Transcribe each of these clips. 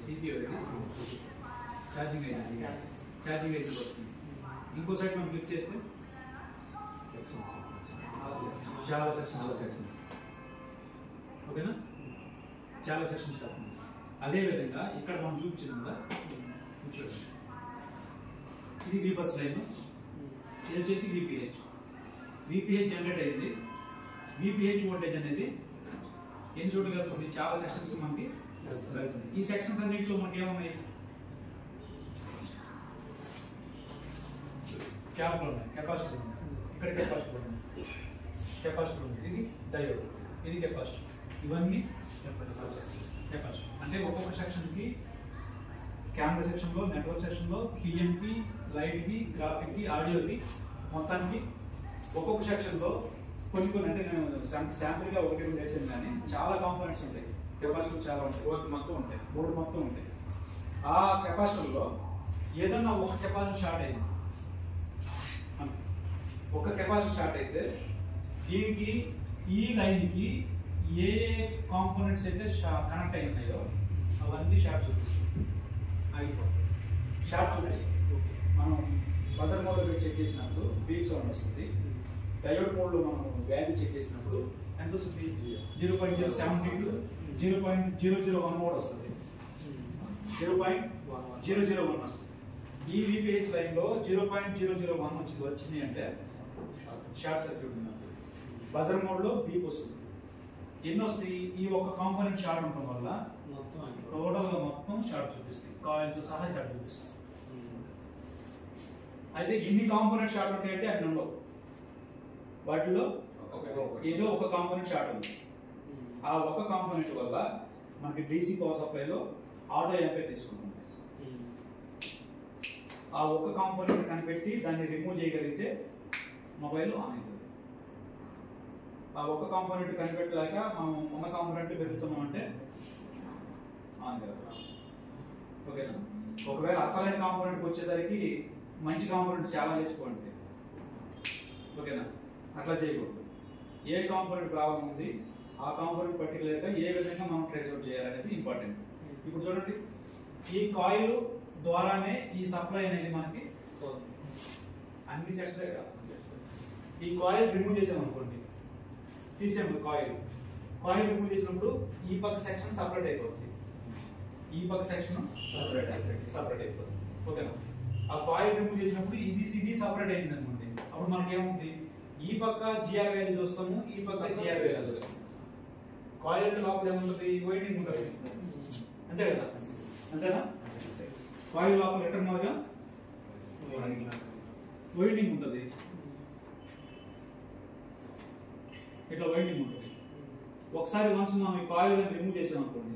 CPU charging అయితే charging అయితే వస్తుంది ఇంకో సైడ్ మనం క్లిక్ చేస్తే చాలా సెక్షన్స్ ఓకేనా చాలా సెక్షన్స్ కాకుండా అదే విధంగా ఇక్కడ మనం చూపించింది కదా చూడండి ఇది వి బస్ లైన్ ఇది వచ్చేసి విపిహెచ్ విపిహెచ్ జనరేట్ అయింది విపిహెచ్ వోల్టేజ్ అనేది ఎన్ని చోట్ల వెళ్తుంది చాలా సెక్షన్స్ మనకి వెళ్తుంది ఈ సెక్షన్స్ అన్నింటిలో మనకి ఏమున్నాయి క్యాప్లు ఉన్నాయి కెపాసిటీ ఉంది ఇక్కడ కెపాసిటీ ఉంది కెపాసిటీ ఉంది ఇది డయోడ్ ఇది కెపాసిటీ ఇవన్నీ కెపాసిటీ అంటే ఒక్కొక్క సెక్షన్కి కెమెరా సెక్షన్లో నెట్వర్క్ సెక్షన్లో పిఎంకి లైట్కి గ్రాఫిక్కి ఆడియోకి మొత్తానికి ఒక్కొక్క సెక్షన్లో కొన్ని కొన్ని అంటే నేను శాంపుల్గా ఒకటి రెండు వేసాను కానీ చాలా కాంపోనెంట్స్ ఉంటాయి కెపాసిటీ చాలా ఉంటాయి బోర్డు మొత్తం ఉంటాయి బోర్డు మొత్తం ఉంటాయి ఆ కెపాసిటీలో ఏదన్నా ఒక కెపాసిటీ షార్ట్ అయింది అంతే. ఒక కెపాసిటీ స్టార్ట్ అయితే దీనికి ఈ లైన్కి ఏ కాంపోనెంట్స్ అయితే కనెక్ట్ అయి ఉన్నాయో అవన్నీ షార్ట్ చూపిస్తాయి ఆగిపోతాయి షార్ట్ చూపిస్తాయి మనం బజర్ మోడ్లో పెట్టి చెక్ చేసినప్పుడు బీప్ సౌండ్ వస్తుంది డయోడ్ మోడ్లో మనం వాల్యూ చెక్ చేసినప్పుడు ఎంత వస్తుంది zero point zero seven two zero point zero zero one mode వస్తుంది zero point zero zero one వస్తుంది ఈ విపిహెచ్ లైన్ లో zero point zero zero one వచ్చింది వచ్చింది అంటే షార్ట్ సర్క్యూట్ ఉన్నట్టు బజర్ మోడ్ లో బీప్ వస్తుంది ఎన్ని వస్తాయి ఈ ఒక్క కాంపోనెంట్ షార్ట్ ఉండడం వల్ల టోటల్ గా మొత్తం షార్ట్ చూపిస్తాయి కాయిల్స్ సహా షార్ట్ చూపిస్తాయి అయితే ఇన్ని కాంపోనెంట్ షార్ట్ ఉంటాయంటే అవి ఉండవు వాటిలో ఏదో ఒక కాంపోనెంట్ షార్ట్ ఉంది ఆ ఒక కాంపోనెంట్ వల్ల మనకి డీసీ పవర్ సప్లైలో ఆటో ఎంపేర్ తీసుకుంటాం ఆ ఒక్క కాంపోనెంట్ కనిపెట్టి దాన్ని రిమూవ్ చేయగలిగితే మొబైల్ ఆన్ అవుతుంది ఆ ఒక్క కాంపోనెంట్ కనిపెట్టలేక మనం ఉన్న కాంపోనెంట్ పెరుగుతున్నాం అంటే ఆన్ కాదు ఓకేనా ఒకవేళ అసలైన కాంపోనెంట్ వచ్చేసరికి మంచి కాంపోనెంట్ చాలా వేసుకోండి ఓకేనా అట్లా చేయకూడదు ఏ కాంపోనెంట్ ప్రాబ్లం ఉంది ఆ కాంపోనెంట్ పర్టికులర్గా ఏ విధంగా మనం ట్రేస్ అవుట్ చేయాలనేది ఇంపార్టెంట్ ఇప్పుడు చూడండి ఈ కాయిల్ ద్వారానే ఈ సప్లై అనేది మనకి అన్ని సెక్షన్స్ ఈ కాయిల్ రిమూవ్ చేసాం అనుకోండి తీసాము కాయిల్ కాయిల్ రిమూవ్ చేసినప్పుడు ఈ పక్క సెక్షన్ సపరేట్ అయిపోతుంది ఈ పక్క సెక్షన్ సపరేట్ అయిపోతుంది సపరేట్ అయిపోతుంది ఓకేనా ఆ కాయిల్ రిమూవ్ చేసినప్పుడు ఇది ఇది సపరేట్ అయింది అనుకోండి అప్పుడు మనకి ఏముంది ఈ పక్క జిఆర్ వాల్యూ చూస్తాము ఈ పక్క జిఆర్ వాల్యూ చూస్తాము కాయిల్ అంటే లోపల ఏముంటుంది వైండింగ్ ఉంటుంది అంతే కదా అంతేనా కాయిల్ లోపల రిటర్న్ మార్గా వైండింగ్ ఉంటుంది ఇట్లా వైండింగ్ ఉంటుంది ఒకసారి వన్స్ మనం ఈ కాయిల్ రిమూవ్ చేసాం అనుకోండి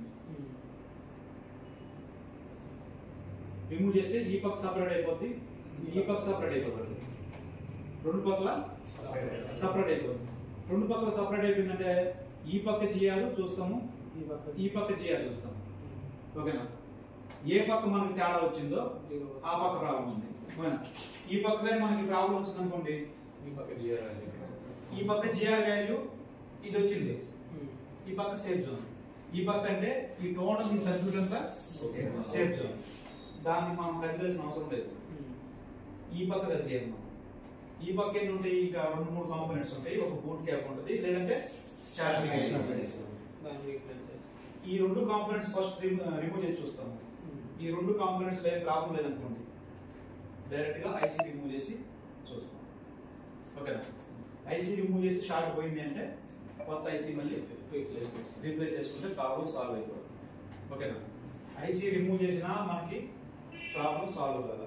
రిమూవ్ చేస్తే ఈ పక్క సపరేట్ అయిపోద్ది ఈ పక్క సపరేట్ అయిపోతుంది రెండు పక్కల సపరేట్ అయిపోతుంది రెండు పక్కల సపరేట్ అయిపోయిందంటే ఈ పక్క జిఆర్ చూస్తాము ఈ పక్క జిఆర్ చూస్తాము ఓకేనా ఏ పక్క మనకి తేడా వచ్చిందో ఆ పక్క ప్రాబ్లం ఉంది ఓకేనా ఈ పక్క కానీ మనకి ప్రాబ్లం వచ్చింది అనుకోండి ఈ పక్క జిఆర్ వాల్యూ ఇది వచ్చింది ఈ పక్క సేఫ్ జోన్ ఈ పక్క అంటే ఈ టోటల్ ఈ సర్క్యూట్ అంతా సేఫ్ జోన్ దాన్ని మనం కదిలేసిన అవసరం లేదు ఈ పక్క కదిలేదు మనం ఈ పక్క ఎన్ని ఉంటాయి ఇంకా రెండు మూడు కాంపోనెంట్స్ ఉంటాయి ఒక బూట్ క్యాప్ ఉంటుంది లేదంటే ఛార్జింగ్ ఈ రెండు కాంపోనెంట్స్ ఫస్ట్ రిమూవ్ చేసి చూస్తాము ఈ రెండు కాంపోనెంట్స్ ఏం ప్రాబ్లం లేదనుకోండి డైరెక్ట్ గా ఐసీ రిమూవ్ చేసి చూస్తాం ఓకేనా ఐసీ రిమూవ్ చేసి షార్ట్ పోయింది అంటే కొత్త ఐసీ మళ్ళీ రీప్లేస్ చేసుకుంటే ప్రాబ్లం సాల్వ్ అయిపోతుంది ఓకేనా ఐసీ రిమూవ్ చేసినా మనకి ప్రాబ్లం సాల్వ్ కదా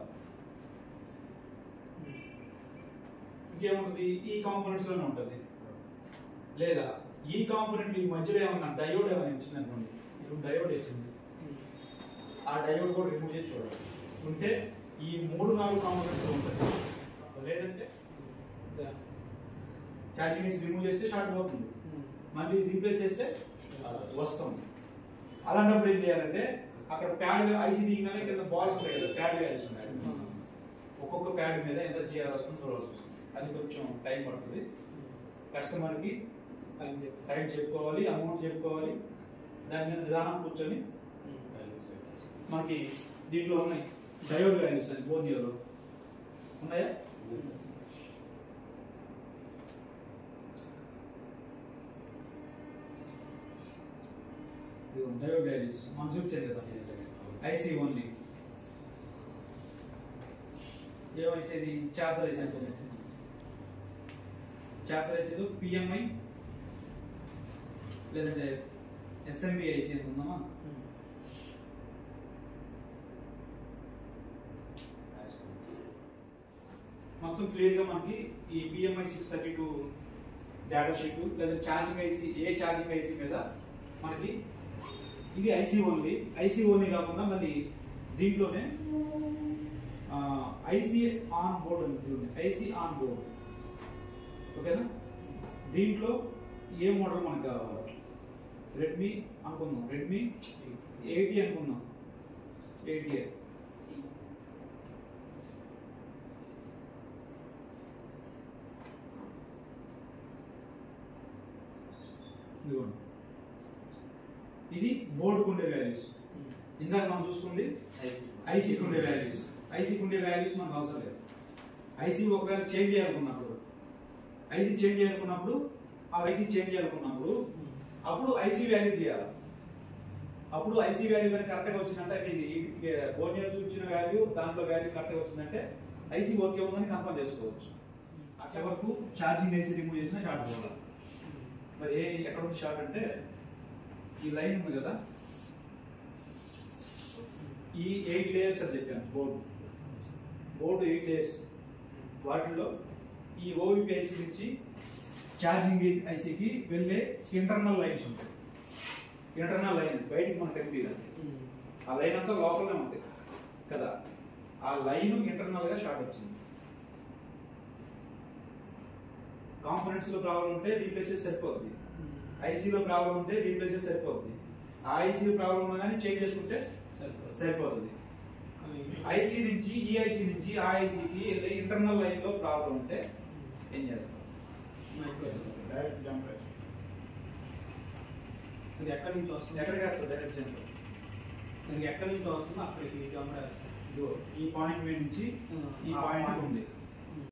ఇంకేముంటుంది ఈ కాంపోనెంట్స్ లోనే ఉంటుంది లేదా ఈ కాంపోనెంట్ ఈ మధ్యలో ఏమన్నా డయోడ్ ఏమైనా ఇచ్చింది అనుకోండి ఇప్పుడు డయోడ్ ఇచ్చింది ఆ డయోడ్ కూడా రిమూవ్ చేసి చూడాలి ఉంటే ఈ మూడు నాలుగు కాంపోనెంట్స్ ఉంటుంది లేదంటే ఛార్జింగ్ రిమూవ్ చేస్తే షార్ట్ పోతుంది మళ్ళీ రీప్లేస్ చేస్తే వస్తుంది అలాంటప్పుడు ఏం చేయాలంటే అక్కడ ప్యాడ్ ఐసీ దిగినానే కింద బాల్స్ ఉంటాయి కదా ప్యాడ్ వేయాల్సి ఉన్నాయి ఒక్కొక్క ప్యాడ్ మీద ఎంత జిఆర్ వస్తుందో చూడాల్సి వస్తుంది అది కొంచెం టైం పడుతుంది కస్టమర్కి టైం చెప్పుకోవాలి అమౌంట్ చెప్పుకోవాలి దాని మీద నిదానం కూర్చొని మనకి దీంట్లో ఉన్నాయి డయోడ్ వాల్యూస్ అని బోర్నియోలో ఉన్నాయా డయోడ్ వాల్యూస్ మనం చూపించాం కదా ఐసీ ఓన్లీ ఏమైసేది చార్జర్ ఐసీ అనుకోండి చార్జర్ ఐసీలు పిఎంఐ లేదంటే ఎస్ఎంబి ఐసీ అనుకుందామా మొత్తం క్లియర్గా మనకి ఈ PMI six thirty two data sheet లేదా ఛార్జింగ్ ఐసీ ఏ ఛార్జింగ్ ఐసీ మీద మనకి ఇది ఐసీ ఓన్లీ ఐసీ ఓన్లీ కాకుండా మళ్ళీ దీంట్లోనే ఐసీ ఆన్ బోర్డ్ ఉంది చూడండి ఐసీ ఆన్ బోర్డ్ ఓకేనా దీంట్లో ఏ మోడల్ మనకు కావాలి రెడ్మీ అనుకుందాం రెడ్మీ ఎయిటీ అనుకుందాం ఎయిటీ ఇదిగోండి ఇది బోర్డుకు ఉండే వాల్యూస్ ఇందాక మనం చూసుకుంది ఐసీకి ఉండే వాల్యూస్ ఐసీకి ఉండే వాల్యూస్ మనకు అవసరం లేదు ఐసీ ఒకవేళ చేంజ్ చేయాలనుకున్నప్పుడు ఐసీ చేంజ్ చేయాలనుకున్నప్పుడు ఆ ఐసీ చేంజ్ చేయాలనుకున్నప్పుడు అప్పుడు ఐసీ వాల్యూ చేయాలి అప్పుడు ఐసీ వాల్యూ కనుక కరెక్ట్గా వచ్చిందంటే ఇది బోర్నియో చూపించిన వాల్యూ దాంట్లో వాల్యూ కరెక్ట్గా వచ్చిందంటే ఐసీ ఓకే ఉందని కన్ఫర్మ్ చేసుకోవచ్చు అక్కడ వరకు ఛార్జింగ్ ఐసీ రిమూవ్ చేసినా షార్ట్ పోవాలి మరి ఏ ఎక్కడ ఉంది షార్ట్ అంటే ఈ లైన్ ఉంది కదా ఈ ఎయిట్ లేయర్స్ అని చెప్పాను బోర్డు బోర్డు ఎయిట్ లేయర్స్ వాటిల్లో ఈ ఓవిపి ఐసీ నుంచి ఛార్జింగ్ ఐసీకి వెళ్ళే ఇంటర్నల్ లైన్స్ ఉంటాయి ఇంటర్నల్ లైన్ బయటికి మనకు కనిపించదు ఆ లైన్ అంతా లోపలనే ఉంది కదా ఆ లైన్ ఇంటర్నల్ గా షార్ట్ వచ్చింది కాంపోనెంట్స్ లో ప్రాబ్లం ఉంటే రీప్లేస్ చేసి సరిపోద్ది ఐసీలో ప్రాబ్లం ఉంటే రీప్లేస్ చేసి సరిపోద్ది ఆ ఐసీలో ప్రాబ్లం ఉన్నా కానీ చేంజ్ చేసుకుంటే సరిపోతుంది ఐసీ నుంచి ఈ ఐసీ నుంచి ఆ ఐసీకి వెళ్ళే ఇంటర్నల్ లైన్ లో ప్రాబ్లం ఉంటే ఏం చేస్తాం డైరెక్ట్ జంప్ ఇది ఎక్కడి నుంచి వస్తుంది ఎక్కడికి వేస్తావు డైరెక్ట్ జంప్ ఇది ఎక్కడి నుంచి వస్తుందో అక్కడికి జంప్ వేస్తాం ఇదిగో ఈ పాయింట్ మీద నుంచి ఈ పాయింట్ ఉంది